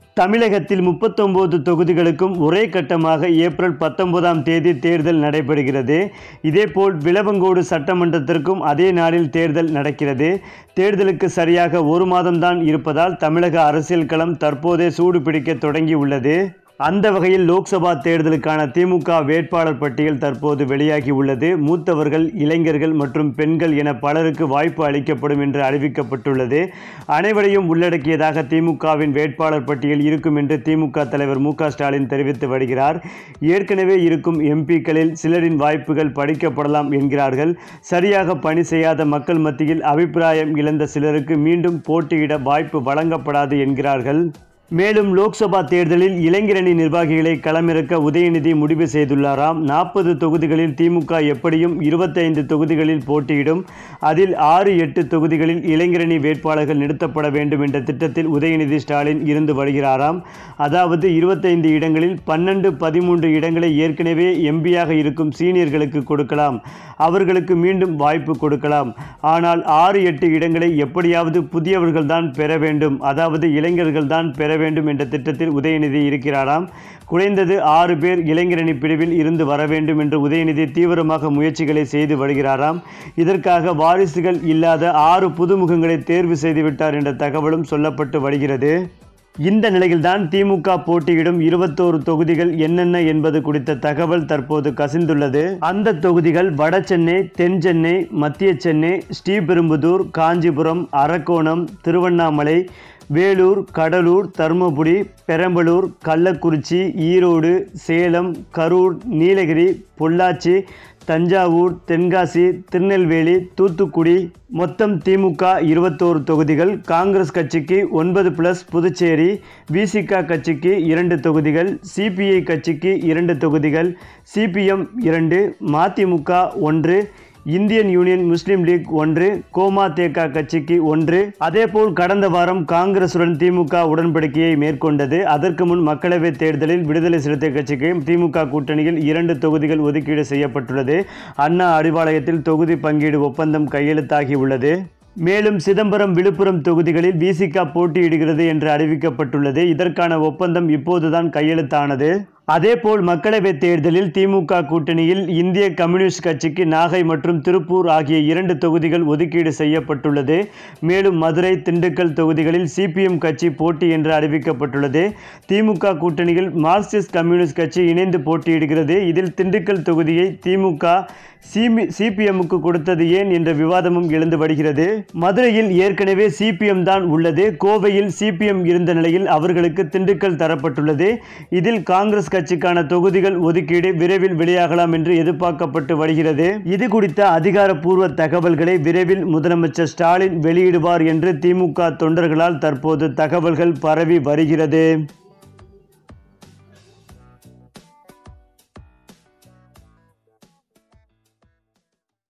தமிழகத்தில் முப்பத்தொன்பது தொகுதிகளுக்கும் ஒரே கட்டமாக ஏப்ரல் பத்தொன்பதாம் தேதி தேர்தல் நடைபெறுகிறது இதேபோல் விளவங்கோடு சட்டமன்றத்திற்கும் அதே நாளில் தேர்தல் நடக்கிறது தேர்தலுக்கு சரியாக ஒரு மாதம்தான் இருப்பதால் தமிழக அரசியல் களம் தற்போதே சூடு பிடிக்க தொடங்கியுள்ளது அந்த வகையில் லோக்சபா தேர்தலுக்கான திமுக வேட்பாளர் பட்டியல் தற்போது வெளியாகி உள்ளது மூத்தவர்கள் இளைஞர்கள் மற்றும் பெண்கள் என பலருக்கு வாய்ப்பு அளிக்கப்படும் என்று அறிவிக்கப்பட்டுள்ளது அனைவரையும் உள்ளடக்கியதாக திமுகவின் வேட்பாளர் பட்டியல் இருக்கும் என்று திமுக தலைவர் மு க ஸ்டாலின் தெரிவித்து வருகிறார் ஏற்கனவே இருக்கும் எம்பிக்களில் சிலரின் வாய்ப்புகள் படிக்கப்படலாம் என்கிறார்கள் சரியாக பணி செய்யாத மக்கள் மத்தியில் அபிப்பிராயம் இழந்த சிலருக்கு மீண்டும் போட்டியிட வாய்ப்பு வழங்கப்படாது என்கிறார்கள் மேலும் லோக்சபா தேர்தலில் இளைஞரணி நிர்வாகிகளை களமிறக்க உதயநிதி முடிவு செய்துள்ளாராம் நாற்பது தொகுதிகளில் திமுக எப்படியும் இருபத்தைந்து தொகுதிகளில் போட்டியிடும் அதில் ஆறு எட்டு தொகுதிகளில் இளைஞரணி வேட்பாளர்கள் நிறுத்தப்பட வேண்டும் என்ற திட்டத்தில் உதயநிதி ஸ்டாலின் இருந்து வருகிறாராம் அதாவது இருபத்தைந்து இடங்களில் பன்னெண்டு பதிமூன்று இடங்களை ஏற்கனவே எம்பியாக இருக்கும் சீனியர்களுக்கு கொடுக்கலாம் அவர்களுக்கு மீண்டும் வாய்ப்பு கொடுக்கலாம் ஆனால் ஆறு எட்டு இடங்களை எப்படியாவது புதியவர்கள்தான் பெற வேண்டும் அதாவது இளைஞர்கள்தான் பெற வேண்டும் என்ற திட்டத்தில் உதயநிதி இருக்கிறாராம் குறைந்தது ஆறு பேர் இளைஞரணி பிரிவில் இருந்து வர வேண்டும் என்று உதயநிதி தீவிரமாக முயற்சிகளை செய்து வருகிறாராம் இதற்காக வாரிசுகள் இல்லாத ஆறு புதுமுகங்களை தேர்வு செய்துவிட்டார் என்ற தகவலும் சொல்லப்பட்டு வருகிறது இந்த நிலையில்தான் திமுக போட்டியிடும் இருபத்தோரு தொகுதிகள் என்னென்ன என்பது குறித்த தகவல் தற்போது கசிந்துள்ளது அந்த தொகுதிகள் வட சென்னை தென் சென்னை மத்திய சென்னை ஸ்ரீபெரும்புதூர் காஞ்சிபுரம் அரக்கோணம் திருவண்ணாமலை வேலூர் கடலூர் தருமபுரி பெரம்பலூர் கள்ளக்குறிச்சி ஈரோடு சேலம் கரூர் நீலகிரி பொள்ளாச்சி தஞ்சாவூர் தென்காசி திருநெல்வேலி தூத்துக்குடி மொத்தம் திமுக இருபத்தோரு தொகுதிகள் காங்கிரஸ் கட்சிக்கு ஒன்பது பிளஸ் புதுச்சேரி விசிக கட்சிக்கு இரண்டு தொகுதிகள் சிபிஐ கட்சிக்கு இரண்டு தொகுதிகள் சிபிஎம் இரண்டு மதிமுக ஒன்று இந்தியன் யூனியன் முஸ்லீம் லீக் ஒன்று கோமா தேகா கட்சிக்கு ஒன்று அதேபோல் கடந்த வாரம் காங்கிரசுடன் திமுக உடன்படிக்கையை மேற்கொண்டது அதற்கு முன் மக்களவைத் தேர்தலில் விடுதலை சிறுத்தை கட்சிக்கு திமுக கூட்டணியில் இரண்டு தொகுதிகள் ஒதுக்கீடு செய்யப்பட்டுள்ளது அண்ணா அறிவாலயத்தில் தொகுதி பங்கீடு ஒப்பந்தம் கையெழுத்தாகி உள்ளது மேலும் சிதம்பரம் விழுப்புரம் தொகுதிகளில் விசிக போட்டியிடுகிறது என்று அறிவிக்கப்பட்டுள்ளது இதற்கான ஒப்பந்தம் இப்போதுதான் கையெழுத்தானது அதேபோல் மக்களவைத் தேர்தலில் திமுக கூட்டணியில் இந்திய கம்யூனிஸ்ட் கட்சிக்கு நாகை மற்றும் திருப்பூர் ஆகிய இரண்டு தொகுதிகள் ஒதுக்கீடு செய்யப்பட்டுள்ளது மேலும் மதுரை திண்டுக்கல் தொகுதிகளில் சிபிஎம் கட்சி போட்டி என்று அறிவிக்கப்பட்டுள்ளது திமுக கூட்டணியில் மார்க்சிஸ்ட் கம்யூனிஸ்ட் கட்சி இணைந்து போட்டியிடுகிறது இதில் திண்டுக்கல் தொகுதியை திமுக சிபி சிபிஎம்முக்கு கொடுத்தது ஏன் என்ற விவாதமும் எழுந்து வருகிறது மதுரையில் ஏற்கனவே சிபிஎம் தான் உள்ளது கோவையில் சிபிஎம் இருந்த நிலையில் அவர்களுக்கு திண்டுக்கல் தரப்பட்டுள்ளது இதில் காங்கிரஸ் கட்சிக்கான தொகுதிகள் ஒதுக்கீடு விரைவில் வெளியாகலாம் என்று எதிர்பார்க்கப்பட்டு வருகிறது இது குறித்த அதிகாரப்பூர்வ தகவல்களை விரைவில் முதலமைச்சர் ஸ்டாலின் வெளியிடுவார் என்று திமுக தொண்டர்களால் தற்போது தகவல்கள் பரவி வருகிறது